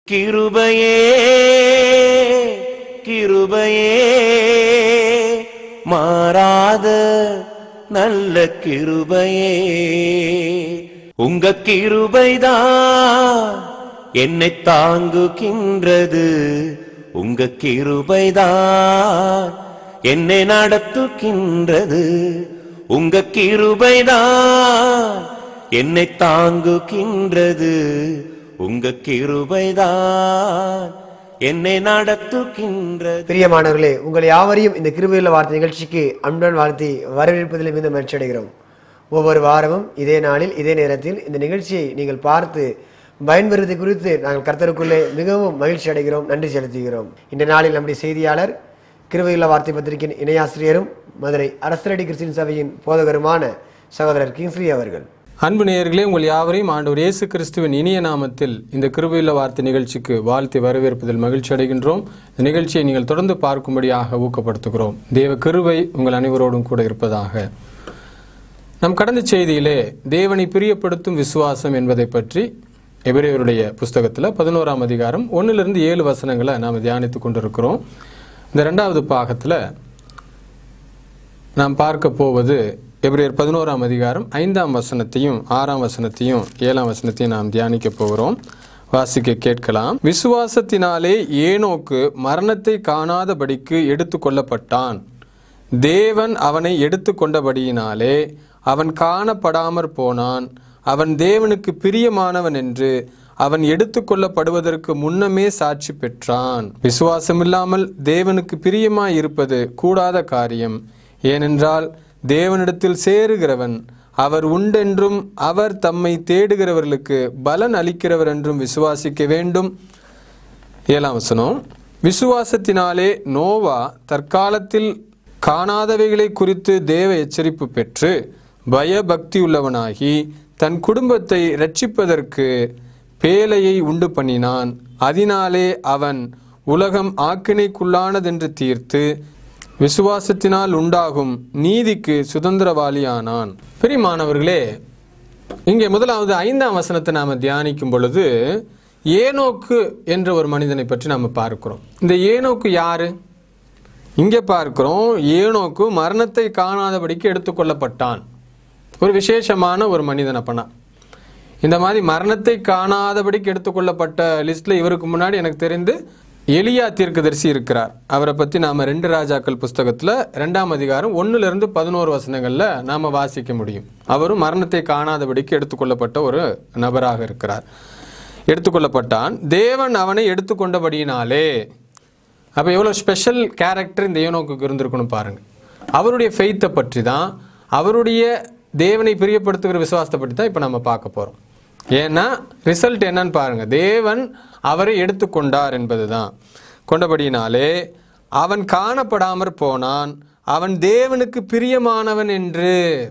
கிருபையே கிருபையே மாறாத நல்ல கிருபையே உங்க கிருபைதான் என்னை தாங்குகின்றது உங்க கிருபைதான் என்னை நடத்துகின்றது உங்க கிருபைதான் என்னை தாங்குகின்றது உங்க கிருபைதான் என்னை நடத்துகின்றது பிரியமானவர்களே உங்கள் யாவரையும் இந்த கிருபையுள்ள வார்த்தை நிகழ்ச்சிக்கு அன்புடன் வாழ்த்தி வரவேற்பதில் மிகுந்த மகிழ்ச்சி அடைகிறோம் ஒவ்வொரு வாரமும் இதே நாளில் இதே நேரத்தில் இந்த நிகழ்ச்சியை நீங்கள் பார்த்து பயன்பெறுவது குறித்து நாங்கள் கர்த்தருக்குள்ளே மிகவும் மகிழ்ச்சி அடைகிறோம் நன்றி செலுத்துகிறோம் இந்த நாளில் நம்முடைய செய்தியாளர் கிருபையுள்ள வார்த்தை பத்திரிகையின் இணையாசிரியரும் மதுரை அரசரடி கிறிஸ்டின் சபையின் போதகருமான சகோதரர் கிங்ஸ்லி அவர்கள் அன்பு நேயர்களே உங்கள் யாவரையும் ஆண்டவர் இயேசு கிறிஸ்துவின் இனிய நாமத்தில் இந்த கிருபையுள்ள வார்த்தை நிகழ்ச்சிக்கு வாழ்த்தி வரவேற்பதில் மகிழ்ச்சி அடைகின்றோம் இந்த நிகழ்ச்சியை நீங்கள் தொடர்ந்து பார்க்கும்படியாக ஊக்கப்படுத்துகிறோம் தேவ கிருபை உங்கள் அனைவரோடும் கூட இருப்பதாக நம் கடந்த செய்தியிலே தேவனை பிரியப்படுத்தும் விசுவாசம் என்பதை பற்றி எபிரேயருடைய புஸ்தகத்தில் பதினோராம் அதிகாரம் ஒன்றிலிருந்து ஏழு வசனங்களை நாம் தியானித்து கொண்டிருக்கிறோம் இந்த ரெண்டாவது பாகத்தில் நாம் பார்க்க போவது எபிரேயர் பதினோராம் அதிகாரம் ஐந்தாம் வசனத்தையும் ஆறாம் வசனத்தையும் ஏழாம் வசனத்தையும் நாம் தியானிக்க போகிறோம் வாசிக்க கேட்கலாம் விசுவாசத்தினாலே ஏனோக்கு மரணத்தை காணாதபடிக்கு எடுத்து கொள்ளப்பட்டான் தேவன் அவனை எடுத்து கொண்டபடியினாலே அவன் காணப்படாமற் போனான் அவன் தேவனுக்கு பிரியமானவன் என்று அவன் எடுத்துக்கொள்ளப்படுவதற்கு முன்னமே சாட்சி பெற்றான் விசுவாசமில்லாமல் தேவனுக்கு பிரியமாய் இருப்பது கூடாத காரியம் ஏனென்றால் தேவனிடத்தில் சேருகிறவன் அவர் உண்டென்றும் அவர் தம்மை தேடுகிறவர்களுக்கு பலன் அளிக்கிறவர் என்றும் விசுவாசிக்க வேண்டும் ஏழாம் வசனம் விசுவாசத்தினாலே நோவா தற்காலத்தில் காணாதவைகளை குறித்து தேவ எச்சரிப்பு பெற்று பயபக்தி உள்ளவனாகி தன் குடும்பத்தை ரட்சிப்பதற்கு பேலையை உண்டு பண்ணினான் அதனாலே அவன் உலகம் ஆக்கினைக்குள்ளானதென்று தீர்த்து விசுவாசத்தினால் உண்டாகும் நீதிக்கு சுதந்திரவாளியானான் பிரிமானவர்களே இங்கே முதலாவது ஐந்தாம் வசனத்தை நாம் தியானிக்கும் பொழுது ஏனோக்கு என்ற ஒரு மனிதனை பற்றி நாம் பார்க்கிறோம் இந்த ஏனோக்கு யாரு இங்கே பார்க்கிறோம் ஏனோக்கு மரணத்தை காணாதபடிக்கு எடுத்துக்கொள்ளப்பட்டான் ஒரு விசேஷமான ஒரு மனிதன் அப்பனா இந்த மாதிரி மரணத்தை காணாதபடிக்கு எடுத்துக்கொள்ளப்பட்ட லிஸ்ட்ல இவருக்கு முன்னாடி எனக்கு தெரிந்து எலியா தீர்க்கதரிசி இருக்கிறார் அவரை பற்றி நாம் ரெண்டு ராஜாக்கள் புஸ்தகத்தில் ரெண்டாம் அதிகாரம் ஒன்றுலேருந்து பதினோரு வசனங்களில் நாம் வாசிக்க முடியும் அவரும் மரணத்தை காணாதபடிக்கு எடுத்துக்கொள்ளப்பட்ட ஒரு நபராக இருக்கிறார் எடுத்துக்கொள்ளப்பட்டான் தேவன் அவனை எடுத்துக்கொண்டபடியினாலே அப்போ எவ்வளோ ஸ்பெஷல் கேரக்டர் இந்த யோனோக்கு இருந்திருக்கணும் பாருங்க அவருடைய ஃபெய்த்தை பற்றி தான் அவருடைய தேவனை பிரியப்படுத்துகிற விசுவாசத்தை பற்றி தான் இப்போ நம்ம பார்க்க போகிறோம் ஏன்னா ரிசல்ட் என்னன்னு பாருங்க தேவன் அவரை எடுத்துக்கொண்டார் என்பது தான் கொண்டபடியினாலே அவன் காணப்படாமற் போனான் அவன் தேவனுக்கு பிரியமானவன் என்று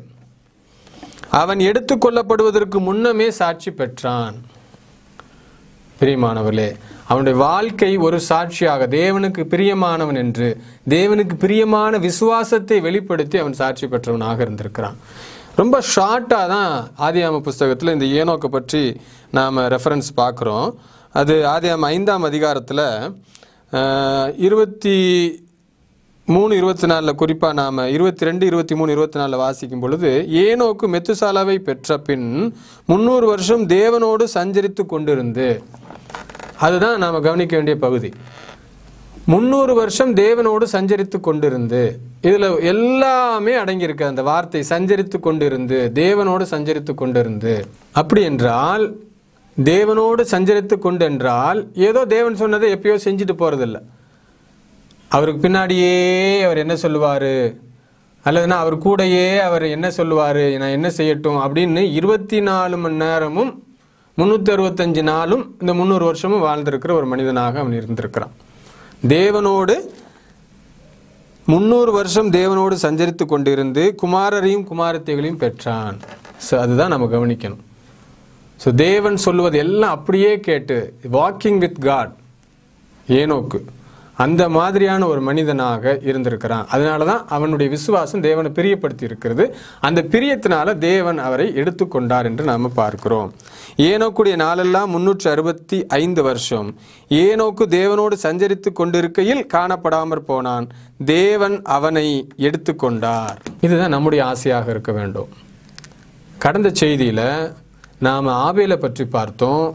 அவன் எடுத்துக்கொள்ளப்படுவதற்கு முன்னமே சாட்சி பெற்றான் பிரியமானவர்களே அவனுடைய வாழ்க்கை ஒரு சாட்சியாக தேவனுக்கு பிரியமானவன் என்று தேவனுக்கு பிரியமான விசுவாசத்தை வெளிப்படுத்தி அவன் சாட்சி பெற்றவனாக இருந்திருக்கிறான் ரொம்ப ஷார்ட்டாக தான் ஆதியாம புஸ்தகத்தில் இந்த ஏனோக்கை பற்றி நாம் ரெஃபரன்ஸ் பார்க்குறோம் அது ஆதியாம ஐந்தாம் அதிகாரத்தில் இருபத்தி மூணு இருபத்தி நாலில் குறிப்பாக நாம் இருபத்தி ரெண்டு இருபத்தி மூணு இருபத்தி நாலில் வாசிக்கும் பொழுது ஏனோக்கு மெத்துசாலாவை பெற்ற பின் முந்நூறு வருஷம் தேவனோடு சஞ்சரித்து கொண்டிருந்து அதுதான் நாம் கவனிக்க வேண்டிய பகுதி முந்நூறு வருஷம் தேவனோடு சஞ்சரித்து கொண்டிருந்து இதில் எல்லாமே அடங்கியிருக்கு அந்த வார்த்தை சஞ்சரித்து கொண்டிருந்து தேவனோடு சஞ்சரித்து கொண்டிருந்து அப்படி என்றால் தேவனோடு சஞ்சரித்து கொண்டு என்றால் ஏதோ தேவன் சொன்னதை எப்பயோ செஞ்சுட்டு போகிறதில்ல அவருக்கு பின்னாடியே அவர் என்ன சொல்லுவார் அல்லதுனா அவர் கூடயே அவர் என்ன சொல்லுவார் நான் என்ன செய்யட்டும் அப்படின்னு இருபத்தி நாலு மணி நேரமும் முந்நூற்றி அறுபத்தஞ்சு நாளும் இந்த முந்நூறு வருஷமும் வாழ்ந்திருக்கிற ஒரு மனிதனாக அவன் இருந்திருக்கிறான் தேவனோடு முந்நூறு வருஷம் தேவனோடு சஞ்சரித்து கொண்டிருந்து குமாரரையும் குமாரத்தைகளையும் பெற்றான் ஸோ அதுதான் நம்ம கவனிக்கணும் ஸோ தேவன் சொல்லுவது எல்லாம் அப்படியே கேட்டு வாக்கிங் வித் காட் ஏனோக்கு அந்த மாதிரியான ஒரு மனிதனாக இருந்திருக்கிறான் அதனால தான் அவனுடைய விசுவாசம் தேவனை பிரியப்படுத்தி இருக்கிறது அந்த பிரியத்தினால தேவன் அவரை எடுத்துக்கொண்டார் என்று நாம் பார்க்கிறோம் ஏனோக்குடைய நாளெல்லாம் முன்னூற்று அறுபத்தி ஐந்து வருஷம் ஏனோக்கு தேவனோடு சஞ்சரித்து கொண்டிருக்கையில் காணப்படாமற் போனான் தேவன் அவனை எடுத்துக்கொண்டார் இதுதான் நம்முடைய ஆசையாக இருக்க வேண்டும் கடந்த செய்தியில் நாம் ஆபேலை பற்றி பார்த்தோம்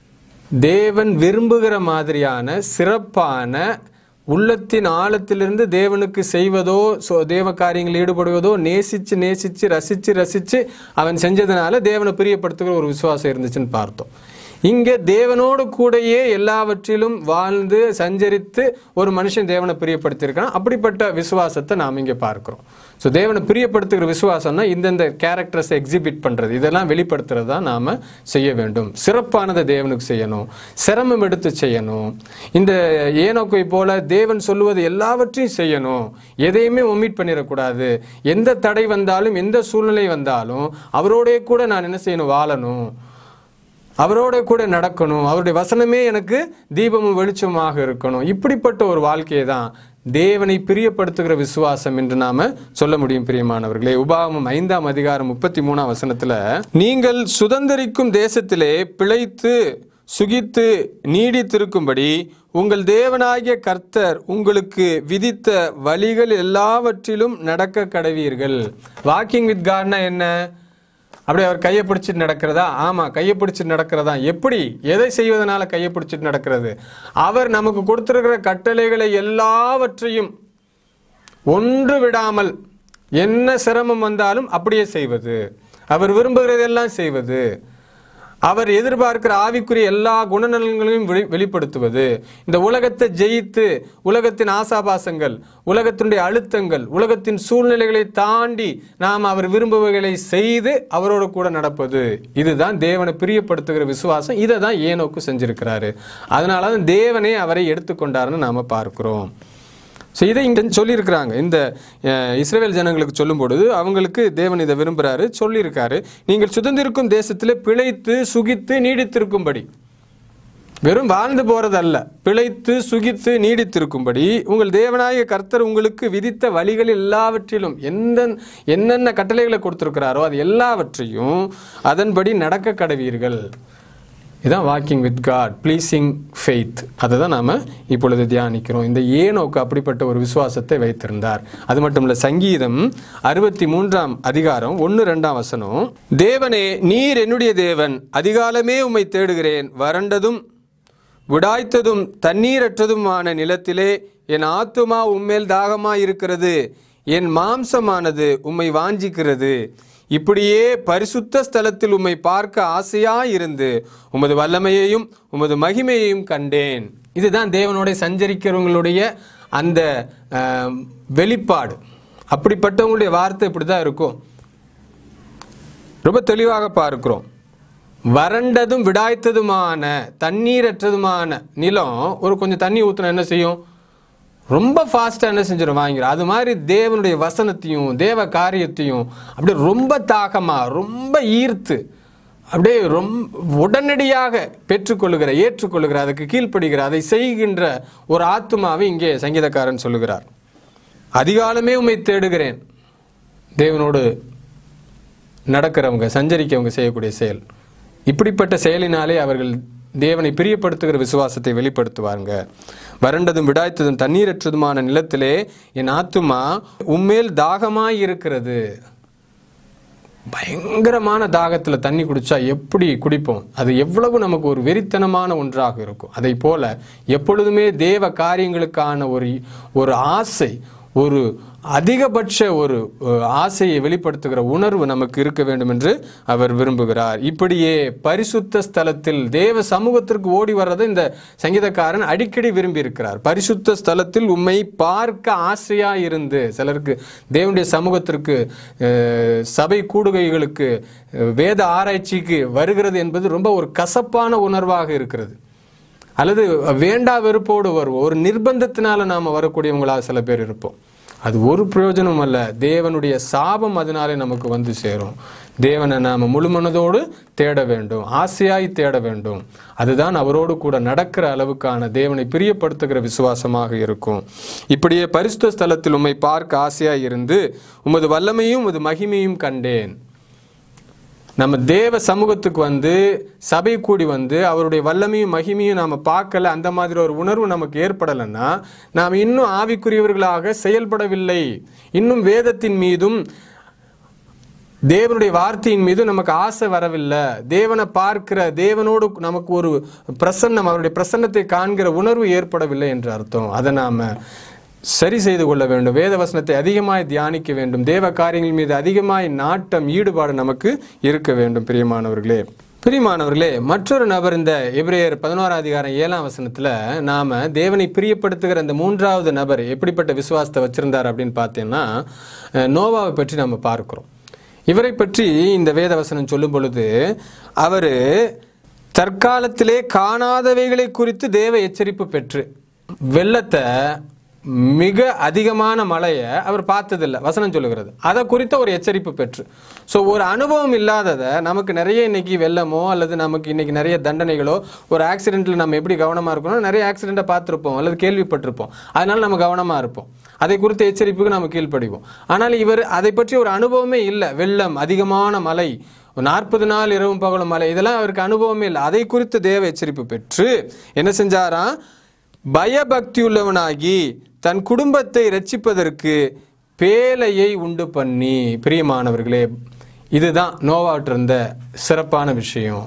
தேவன் விரும்புகிற மாதிரியான சிறப்பான உள்ளத்தின் ஆழத்திலிருந்து தேவனுக்கு செய்வதோ சோ- தேவ காரியங்களில் ஈடுபடுவதோ நேசிச்சு நேசிச்சு ரசிச்சு ரசிச்சு அவன் செஞ்சதுனால தேவனை பிரியப்படுத்துகிற ஒரு விசுவாசம் இருந்துச்சுன்னு பார்த்தோம் இங்கே தேவனோடு கூடயே எல்லாவற்றிலும் வாழ்ந்து சஞ்சரித்து ஒரு மனுஷன் தேவனை பிரியப்படுத்தியிருக்கான் அப்படிப்பட்ட விசுவாசத்தை நாம் இங்கே பார்க்கிறோம் ஸோ தேவனை பிரியப்படுத்துகிற விசுவாசம்னா இந்தந்த கேரக்டர்ஸை எக்ஸிபிட் பண்ணுறது இதெல்லாம் வெளிப்படுத்துறது தான் நாம் செய்ய வேண்டும் சிறப்பானதை தேவனுக்கு செய்யணும் சிரமம் எடுத்து செய்யணும் இந்த ஏனோக்கை போல தேவன் சொல்லுவது எல்லாவற்றையும் செய்யணும் எதையுமே ஒமிட் பண்ணிடக்கூடாது எந்த தடை வந்தாலும் எந்த சூழ்நிலை வந்தாலும் அவரோடே கூட நான் என்ன செய்யணும் வாழணும் அவரோட கூட நடக்கணும் அவருடைய வசனமே எனக்கு தீபமும் வெளிச்சமாக இருக்கணும் இப்படிப்பட்ட ஒரு வாழ்க்கையை தான் தேவனை பிரியப்படுத்துகிற விசுவாசம் என்று நாம சொல்ல முடியும் பிரியமானவர்களே உபாகமம் ஐந்தாம் அதிகாரம் முப்பத்தி மூணாம் வசனத்துல நீங்கள் சுதந்தரிக்கும் தேசத்திலே பிழைத்து சுகித்து நீடித்திருக்கும்படி உங்கள் தேவனாகிய கர்த்தர் உங்களுக்கு விதித்த வழிகள் எல்லாவற்றிலும் நடக்க கடவீர்கள் வாக்கிங் வித் காட்னா என்ன அப்படியே அவர் கையை பிடிச்சிட்டு நடக்கிறதா ஆமா கையை பிடிச்சிட்டு நடக்கிறதா எப்படி எதை செய்வதனால கையை பிடிச்சிட்டு நடக்கிறது அவர் நமக்கு கொடுத்திருக்கிற கட்டளைகளை எல்லாவற்றையும் ஒன்று விடாமல் என்ன சிரமம் வந்தாலும் அப்படியே செய்வது அவர் விரும்புகிறதெல்லாம் செய்வது அவர் எதிர்பார்க்கிற ஆவிக்குரிய எல்லா குணநலன்களையும் வெளி வெளிப்படுத்துவது இந்த உலகத்தை ஜெயித்து உலகத்தின் ஆசாபாசங்கள் உலகத்தினுடைய அழுத்தங்கள் உலகத்தின் சூழ்நிலைகளை தாண்டி நாம் அவர் விரும்புவர்களை செய்து அவரோடு கூட நடப்பது இதுதான் தேவனை பிரியப்படுத்துகிற விசுவாசம் இதை தான் ஏனோக்கு செஞ்சிருக்கிறாரு அதனால தான் தேவனே அவரை எடுத்துக்கொண்டாருன்னு நாம பார்க்கிறோம் ஸோ இதை இங்கே சொல்லியிருக்கிறாங்க இந்த அஹ், இஸ்ரவேல் ஜனங்களுக்கு சொல்லும் பொழுது அவங்களுக்கு தேவன் இதை விரும்புகிறாரு சொல்லியிருக்காரு நீங்கள் சுதந்திருக்கும் தேசத்தில் பிழைத்து சுகித்து நீடித்திருக்கும்படி வெறும் வாழ்ந்து போறதல்ல பிழைத்து சுகித்து நீடித்திருக்கும்படி உங்கள் தேவனாய கர்த்தர் உங்களுக்கு விதித்த வழிகள் எல்லாவற்றிலும் எந்த என்னென்ன கட்டளைகளை கொடுத்திருக்கிறாரோ அது எல்லாவற்றையும் அதன்படி நடக்க கடவீர்கள் இதான் walking with God pleasing faith அதை தான் நாம் இப்பொழுது தியானிக்கிறோம் இந்த ஏனோக்கு அப்படிப்பட்ட ஒரு விசுவாசத்தை வைத்திருந்தார் அது மட்டும் இல்லை சங்கீதம் அறுபத்தி மூன்றாம் அதிகாரம் ஒன்று ரெண்டாம் வசனம் தேவனே நீர் என்னுடைய தேவன் அதிகாலமே உம்மை தேடுகிறேன் வறண்டதும் விடாய்த்ததும் தண்ணீரற்றதுமான நிலத்திலே என் ஆத்துமா உம்மேல் தாகமா இருக்கிறது என் மாம்சமானது உம்மை வாஞ்சிக்கிறது இப்படியே பரிசுத்த ஸ்தலத்தில் உம்மை பார்க்க ஆசையாயிருந்து உமது வல்லமையையும் உமது மகிமையையும் கண்டேன் இதுதான் தேவனோட சஞ்சரிக்கிறவங்களுடைய அந்த ஆஹ், வெளிப்பாடு அப்படிப்பட்டவங்களுடைய வார்த்தை இப்படி தான் இருக்கும் ரொம்ப தெளிவாக பார்க்கிறோம் வறண்டதும் விடாய்த்ததுமான தண்ணீரற்றதுமான நிலம் ஒரு கொஞ்சம் தண்ணி ஊற்றினா என்ன செய்யும் ரொம்ப ஃபாஸ்ட்டாக என்ன செஞ்சிடும் வாங்கிடும் அது மாதிரி தேவனுடைய வசனத்தையும் தேவ காரியத்தையும் அப்படியே ரொம்ப தாகமாக ரொம்ப ஈர்த்து அப்படியே ரொம்ப உடனடியாக பெற்றுக்கொள்ளுகிற ஏற்றுக்கொள்ளுகிற அதுக்கு கீழ்ப்படுகிற அதை செய்கின்ற ஒரு ஆத்துமாவை இங்கே சங்கீதக்காரன் சொல்லுகிறார் அதிகாலமே உம்மை தேடுகிறேன் தேவனோடு நடக்கிறவங்க சஞ்சரிக்கவங்க செய்யக்கூடிய செயல் இப்படிப்பட்ட செயலினாலே அவர்கள் தேவனை பிரியப்படுத்துகிற விசுவாசத்தை வெளிப்படுத்துவாங்க வறண்டதும் விடாய்த்ததும் தண்ணீரற்றதுமான நிலத்திலே என் ஆத்துமா உம்மேல் தாகமாய் இருக்கிறது பயங்கரமான தாகத்தில் தண்ணி குடிச்சா எப்படி குடிப்போம் அது எவ்வளவு நமக்கு ஒரு வெறித்தனமான ஒன்றாக இருக்கும் அதை போல எப்பொழுதுமே தேவ காரியங்களுக்கான ஒரு ஒரு ஆசை ஒரு அதிகபட்ச ஒரு அஹ், ஆசையை வெளிப்படுத்துகிற உணர்வு நமக்கு இருக்க வேண்டும் என்று அவர் விரும்புகிறார் இப்படியே பரிசுத்த ஸ்தலத்தில் தேவ சமூகத்திற்கு ஓடி வர்றதை இந்த சங்கீதக்காரன் அடிக்கடி விரும்பி இருக்கிறார் பரிசுத்த ஸ்தலத்தில் உம்மை பார்க்க ஆசையா இருந்து சிலருக்கு தேவனுடைய சமூகத்திற்கு அஹ், சபை கூடுகைகளுக்கு அஹ், வேத ஆராய்ச்சிக்கு வருகிறது என்பது ரொம்ப ஒரு கசப்பான உணர்வாக இருக்கிறது அல்லது வேண்டா வெறுப்போடு வருவோம் ஒரு நிர்பந்தத்தினால நாம் வரக்கூடியவங்களாக சில பேர் இருப்போம் அது ஒரு பிரயோஜனம் அல்ல தேவனுடைய சாபம் அதனாலே நமக்கு வந்து சேரும் தேவனை நாம் முழுமனதோடு தேட வேண்டும் ஆசையாய் தேட வேண்டும் அதுதான் அவரோடு கூட நடக்கிற அளவுக்கான தேவனை பிரியப்படுத்துகிற விசுவாசமாக இருக்கும் இப்படியே பரிசுத்த ஸ்தலத்தில் உம்மை பார்க்க ஆசையாய் இருந்து உமது வல்லமையும் உமது மகிமையும் கண்டேன் நம்ம தேவ சமூகத்துக்கு வந்து சபை கூடி வந்து அவருடைய வல்லமையும் மகிமையும் நாம் பார்க்கல அந்த மாதிரி ஒரு உணர்வு நமக்கு ஏற்படலைன்னா நாம் இன்னும் ஆவிக்குரியவர்களாக செயல்படவில்லை இன்னும் வேதத்தின் மீதும் தேவனுடைய வார்த்தையின் மீது நமக்கு ஆசை வரவில்லை தேவனை பார்க்கிற தேவனோடு நமக்கு ஒரு பிரசன்னம் அவருடைய பிரசன்னத்தை காண்கிற உணர்வு ஏற்படவில்லை என்று அர்த்தம் அதை நாம சரி செய்து கொள்ள வேண்டும் வேத வசனத்தை அதிகமாய் தியானிக்க வேண்டும் தேவ காரியங்கள் மீது அதிகமாய் நாட்டம் ஈடுபாடு நமக்கு இருக்க வேண்டும் பிரியமானவர்களே பிரியமானவர்களே மற்றொரு நபர் இந்த எபிரேயர் பதினோராம் அதிகாரம் ஏழாம் வசனத்துல நாம தேவனை பிரியப்படுத்துகிற இந்த மூன்றாவது நபர் எப்படிப்பட்ட விசுவாசத்தை வச்சிருந்தார் அப்படின்னு பார்த்தீங்கன்னா அஹ், நோவாவை பற்றி நம்ம பார்க்கிறோம் இவரை பற்றி இந்த வேதவசனம் சொல்லும் பொழுது அவர் தற்காலத்திலே காணாதவைகளை குறித்து தேவ எச்சரிப்பு பெற்று வெள்ளத்தை மிக அதிகமான மழையை அவர் பார்த்ததில்லை வசனம் சொல்லுகிறது அதை குறித்த ஒரு எச்சரிப்பு பெற்று ஸோ ஒரு அனுபவம் இல்லாததை நமக்கு நிறைய இன்னைக்கு வெள்ளமோ அல்லது நமக்கு இன்னைக்கு நிறைய தண்டனைகளோ ஒரு ஆக்சிடென்ட்டில் நம்ம எப்படி கவனமாக இருக்கணும் நிறைய ஆக்சிடெண்ட்டை பார்த்துருப்போம் அல்லது கேள்விப்பட்டிருப்போம் அதனால நம்ம கவனமாக இருப்போம் அதை குறித்த எச்சரிப்புக்கு நம்ம கீழ்ப்படிவோம் ஆனால் இவர் அதை பற்றி ஒரு அனுபவமே இல்லை வெள்ளம் அதிகமான மழை நாற்பது நாள் இரவும் பகலும் மழை இதெல்லாம் அவருக்கு அனுபவமே இல்லை அதை குறித்து தேவ எச்சரிப்பு பெற்று என்ன செஞ்சாராம் பயபக்தி உள்ளவனாகி தன் குடும்பத்தை ரட்சிப்பதற்கு பேலையை உண்டு பண்ணி பிரியமானவர்களே இதுதான் நோவாட்டு இருந்த சிறப்பான விஷயம்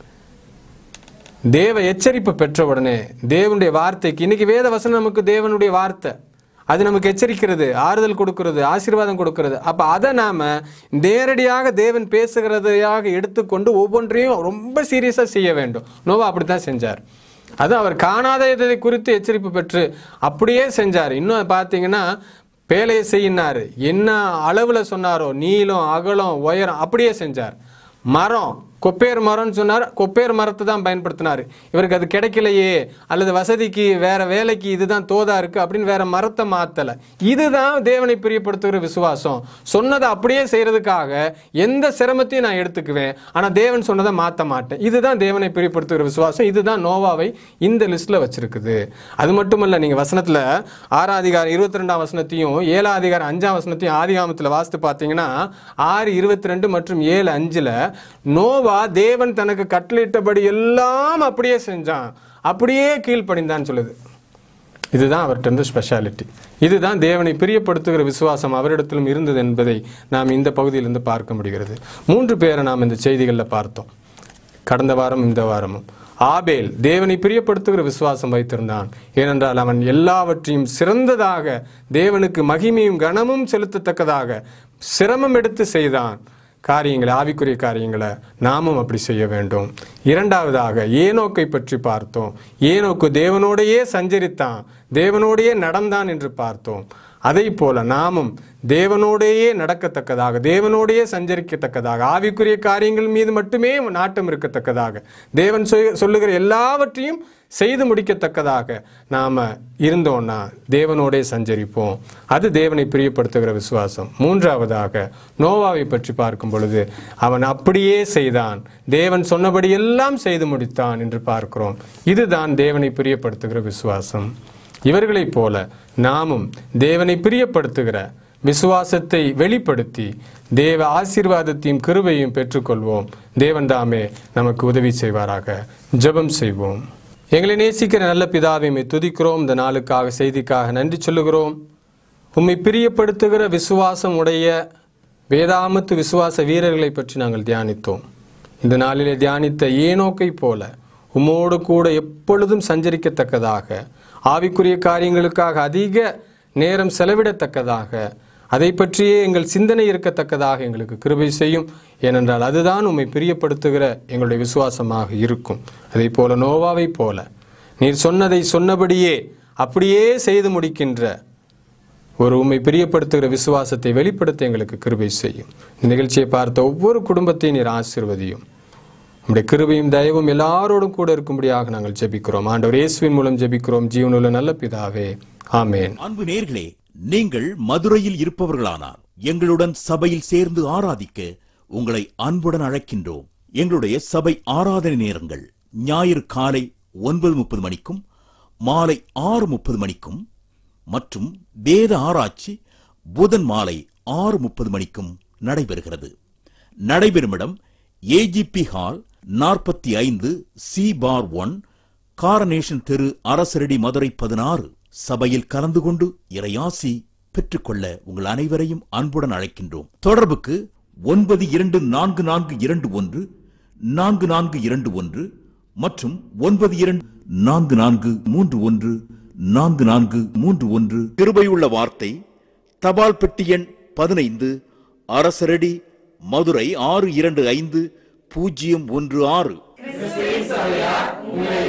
தேவ எச்சரிப்பு பெற்ற உடனே தேவனுடைய வார்த்தைக்கு இன்னைக்கு வேத வசனம் நமக்கு தேவனுடைய வார்த்தை அது நமக்கு எச்சரிக்கிறது ஆறுதல் கொடுக்கிறது ஆசீர்வாதம் கொடுக்கிறது அப்ப அதை நாம நேரடியாக தேவன் பேசுகிறதையாக எடுத்துக்கொண்டு ஒவ்வொன்றையும் ரொம்ப சீரியஸா செய்ய வேண்டும் நோவா அப்படித்தான் செஞ்சார் அது அவர் காணாத இதை குறித்து எச்சரிப்பு பெற்று அப்படியே செஞ்சார் இன்னும் பார்த்தீங்கன்னா பேலையை செய்யினார் என்ன அளவுல சொன்னாரோ நீளம் அகலம் உயரம் அப்படியே செஞ்சார் மரம் கொப்பேர் மரம்னு சொன்னார் கொப்பேர் மரத்தை தான் பயன்படுத்தினார் இவருக்கு அது கிடைக்கலையே அல்லது வசதிக்கு வேற வேலைக்கு இதுதான் தோதா இருக்கு அப்படின்னு வேற மரத்தை மாத்தல இதுதான் தேவனை பிரியப்படுத்துகிற விசுவாசம் சொன்னதை அப்படியே செய்யறதுக்காக எந்த சிரமத்தையும் நான் எடுத்துக்குவேன் ஆனா தேவன் சொன்னதை மாத்த மாட்டேன் இதுதான் தேவனை பிரியப்படுத்துகிற விசுவாசம் இதுதான் நோவாவை இந்த லிஸ்ட்ல வச்சிருக்குது அது மட்டுமல்ல நீங்க வசனத்துல ஆறாம் அதிகாரம் இருபத்தி ரெண்டாம் வசனத்தையும் ஏழாம் அதிகாரம் அஞ்சாம் வசனத்தையும் ஆதிகாமத்துல வாசித்து பார்த்தீங்கன்னா ஆறு இருபத்தி ரெண்டு மற்றும் ஏழு அஞ்சுல நோவா தேவன் தனக்கு கட்டளையிட்டபடி எல்லாம் அப்படியே செஞ்சான் அப்படியே கீழ்ப்படிந்தான்னு சொல்லுது இதுதான் அவர்கிட்ட இருந்த ஸ்பெஷாலிட்டி இதுதான் தேவனை பிரியப்படுத்துகிற விசுவாசம் அவரிடத்திலும் இருந்தது என்பதை நாம் இந்த பகுதியிலிருந்து பார்க்க முடிகிறது மூன்று பேரை நாம் இந்த செய்திகளில் பார்த்தோம் கடந்த வாரம் இந்த வாரமும் ஆபேல் தேவனை பிரியப்படுத்துகிற விசுவாசம் வைத்திருந்தான் ஏனென்றால் அவன் எல்லாவற்றையும் சிறந்ததாக தேவனுக்கு மகிமையும் கனமும் செலுத்தத்தக்கதாக சிரமம் எடுத்து செய்தான் காரியங்களை ஆவிக்குரிய காரியங்களை நாமும் அப்படி செய்ய வேண்டும் இரண்டாவதாக ஏனோக்கை பற்றி பார்த்தோம் ஏனோக்கு தேவனோடையே சஞ்சரித்தான் தேவனோடையே நடந்தான் என்று பார்த்தோம் அதை போல நாமும் தேவனோடையே நடக்கத்தக்கதாக தேவனோடையே சஞ்சரிக்கத்தக்கதாக ஆவிக்குரிய காரியங்கள் மீது மட்டுமே நாட்டம் இருக்கத்தக்கதாக தேவன் சொல்- சொல்லுகிற எல்லாவற்றையும் செய்து முடிக்கத்தக்கதாக நாம இருந்தோம்னா தேவனோடே சஞ்சரிப்போம் அது தேவனை பிரியப்படுத்துகிற விசுவாசம் மூன்றாவதாக நோவாவை பற்றி பார்க்கும் பொழுது அவன் அப்படியே செய்தான் தேவன் சொன்னபடி எல்லாம் செய்து முடித்தான் என்று பார்க்கிறோம் இதுதான் தேவனை பிரியப்படுத்துகிற விசுவாசம் இவர்களைப் போல நாமும் தேவனை பிரியப்படுத்துகிற விசுவாசத்தை வெளிப்படுத்தி தேவ ஆசீர்வாதத்தையும் கிருபையும் பெற்றுக்கொள்வோம் தேவன் தாமே நமக்கு உதவி செய்வாராக ஜெபம் செய்வோம் எங்களை நேசிக்கிற நல்ல பிதாவை உம்மை துதிக்கிறோம் இந்த நாளுக்காக செய்திக்காக நன்றி சொல்லுகிறோம் உம்மை பிரியப்படுத்துகிற விசுவாசம் உடைய வேதாமத்து விசுவாச வீரர்களை பற்றி நாங்கள் தியானித்தோம் இந்த நாளிலே தியானித்த ஏனோக்கை போல உம்மோடு கூட எப்பொழுதும் சஞ்சரிக்கத்தக்கதாக ஆவிக்குரிய காரியங்களுக்காக அதிக நேரம் செலவிடத்தக்கதாக அதை பற்றியே எங்கள் சிந்தனை இருக்கத்தக்கதாக எங்களுக்கு கிருபை செய்யும் ஏனென்றால் அதுதான் உம்மை பிரியப்படுத்துகிற எங்களுடைய விசுவாசமாக இருக்கும் அதே போல நோவாவைப் போல நீர் சொன்னதை சொன்னபடியே அப்படியே செய்து முடிக்கின்ற ஒரு உண்மை பிரியப்படுத்துகிற விசுவாசத்தை வெளிப்படுத்த எங்களுக்கு கிருபை செய்யும் இந்த நிகழ்ச்சியை பார்த்த ஒவ்வொரு குடும்பத்தையும் நீர் ஆசீர்வதியும் உம்முடைய கிருபையும் தயவும் எல்லாரோடும் கூட இருக்கும்படியாக நாங்கள் ஜெபிக்கிறோம் ஆண்டவர் இயேசுவின் மூலம் ஜெபிக்கிறோம் ஜீவனுள்ள நல்ல பிதாவே ஆமேன் அன்பு நேர்களே நீங்கள் மதுரையில் இருப்பவர்களானால் எங்களுடன் சபையில் சேர்ந்து ஆராதிக்க உங்களை அன்புடன் அழைக்கின்றோம் எங்களுடைய சபை ஆராதனை நேரங்கள் ஞாயிறு காலை ஒன்பது முப்பது மணிக்கும் மாலை ஆறு முப்பது மணிக்கும் மற்றும் வேத ஆராய்ச்சி புதன் மாலை ஆறு முப்பது மணிக்கும் நடைபெறுகிறது நடைபெறும் இடம் ஏஜிபி ஹால் நாற்பத்தி ஐந்து சி பார் ஒன் காரனேஷன் தெரு அரசரடி மதுரை பதினாறு சபையில் கலந்து கொண்டு இறையாசி பெற்றுக்கொள்ள உங்கள் அனைவரையும் அன்புடன் அழைக்கின்றோம் தொடர்புக்கு ஒன்பது இரண்டு நான்கு நான்கு இரண்டு ஒன்று நான்கு நான்கு இரண்டு ஒன்று மற்றும் ஒன்பது இரண்டு நான்கு நான்கு மூன்று ஒன்று நான்கு நான்கு மூன்று ஒன்று கிருபையுள்ள வார்த்தை தபால் பெட்டி எண் பதினைந்து அரசரடி மதுரை ஆறு இரண்டு ஐந்து பூஜ்ஜியம் ஒன்று ஆறு